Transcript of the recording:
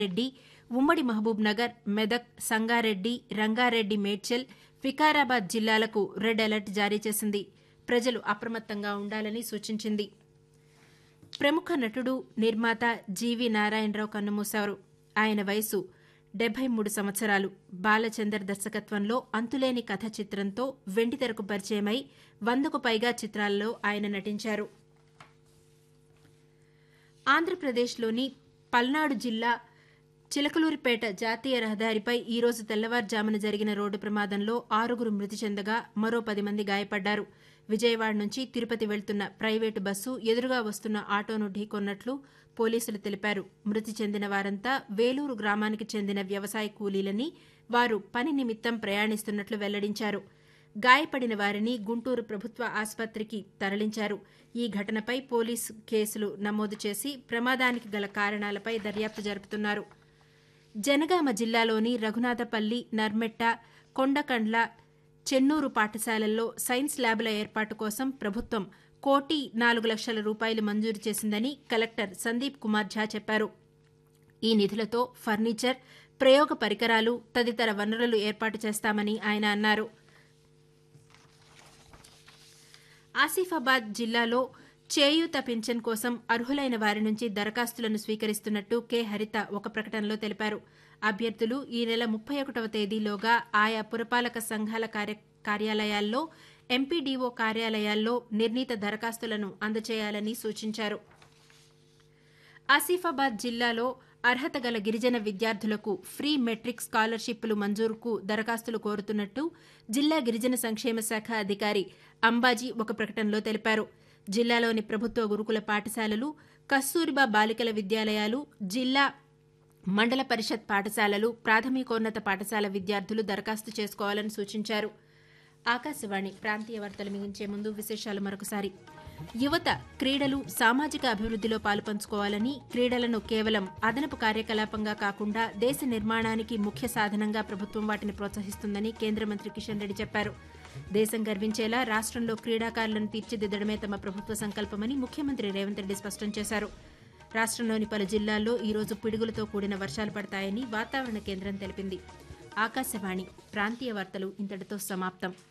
రెడ్డి ఉమ్మడి మహబూబ్ నగర్ మెదక్ సంగారెడ్డి రంగారెడ్డి మేడ్చల్ వికారాబాద్ జిల్లాలకు red alert జారీ చేసింది ప్రజలు అప్రమత్తంగా ఉండాలని సూచించింది ప్రముఖ నటుడు నిర్మాత జీవి నారాయణరావు కన్నుమూశారు ఆయన వయసు డెబ్బై మూడు సంవత్సరాలు బాలచందర్ దర్శకత్వంలో అంతులేని కథ చిత్రంతో వెండితెరకు పరిచయమై వందకు పైగా చిత్రాల్లో ఆయన నటించారు ఆంధ్రప్రదేశ్లోని పల్నాడు జిల్లా చిలకలూరిపేట జాతీయ రహదారిపై ఈరోజు తెల్లవారుజామున జరిగిన రోడ్డు ప్రమాదంలో ఆరుగురు మృతి చెందగా మరో పది మంది గాయపడ్డారు విజయవాడ నుంచి తిరుపతి వెళ్తున్న ప్రైవేటు బస్సు ఎదురుగా వస్తున్న ఆటోను ఢీకొన్నట్లు పోలీసులు తెలిపారు మృతి చెందిన వారంతా వేలూరు గ్రామానికి చెందిన వ్యవసాయ కూలీలని వారు పని నిమిత్తం ప్రయాణిస్తున్నట్లు వెల్లడించారు గాయపడిన వారిని గుంటూరు ప్రభుత్వ ఆసుపత్రికి తరలించారు ఈ ఘటనపై పోలీసు కేసులు నమోదు చేసి ప్రమాదానికి గల కారణాలపై దర్యాప్తు జరుపుతున్నారు జనగామ జిల్లాలోని రఘునాథపల్లి నర్మెట్ట కొండకండ్ల చెన్నూరు పాఠశాలల్లో సైన్స్ ల్యాబ్ల ఏర్పాటు కోసం ప్రభుత్వం కోటి నాలుగు లక్షల రూపాయలు మంజూరు చేసిందని కలెక్టర్ సందీప్ కుమార్ ఝా చెప్పారు ఈ నిధులతో ఫర్నిచర్ ప్రయోగ పరికరాలు తదితర వనరులు ఏర్పాటు చేస్తామని ఆయన అన్నారు ఆసిఫాబాద్ జిల్లాలో చేయూత పింఛన్ కోసం అర్హులైన వారి నుంచి దరఖాస్తులను స్వీకరిస్తున్నట్టు కె హరిత ఒక ప్రకటనలో తెలిపారు అభ్యర్థులు ఈ నెల ముప్పై ఒకటవ తేదీలోగా ఆయా పురపాలక సంఘాల కార్య కార్యాలయాల్లో ఎంపీడీఓ కార్యాలయాల్లో నిర్ణీత దరఖాస్తులను అందజేయాలని సూచించారు ఆసిఫాబాద్ జిల్లాలో అర్హత గల గిరిజన విద్యార్థులకు ఫ్రీ మెట్రిక్ స్కాలర్షిప్లు మంజూరుకు దరఖాస్తులు కోరుతున్నట్టు జిల్లా గిరిజన సంక్షేమ శాఖ అధికారి అంబాజీ ఒక ప్రకటనలో తెలిపారు జిల్లాలోని ప్రభుత్వ గురుకుల పాఠశాలలు కస్తూరిబా బాలికల విద్యాలయాలు జిల్లా మండల పరిషత్ పాఠశాలలు ప్రాథమికోన్నత పాఠశాల విద్యార్థులు దరఖాస్తు చేసుకోవాలని సూచించారు ఆకాశవాణి ప్రాంతీయ వార్తలు ముగించే ముందు విశేషాలు మరొకసారి యువత క్రీడలు సామాజిక అభివృద్ధిలో పాలుపంచుకోవాలని క్రీడలను కేవలం అదనపు కార్యకలాపంగా కాకుండా దేశ నిర్మాణానికి ముఖ్య సాధనంగా ప్రభుత్వం వాటిని ప్రోత్సహిస్తుందని కేంద్ర మంత్రి కిషన్ రెడ్డి చెప్పారు దేశం గర్వించేలా రాష్ట్రంలో క్రీడాకారులను తీర్చిదిద్దడమే తమ ప్రభుత్వ సంకల్పమని ముఖ్యమంత్రి రేవంత్ రెడ్డి స్పష్టం చేశారు రాష్ట్రంలోని పలు జిల్లాల్లో ఈరోజు పిడుగులతో కూడిన వర్షాలు పడతాయని వాతావరణ కేంద్రం తెలిపింది ఆకాశవాణి ప్రాంతీయ వార్తలు ఇంతటితో సమాప్తం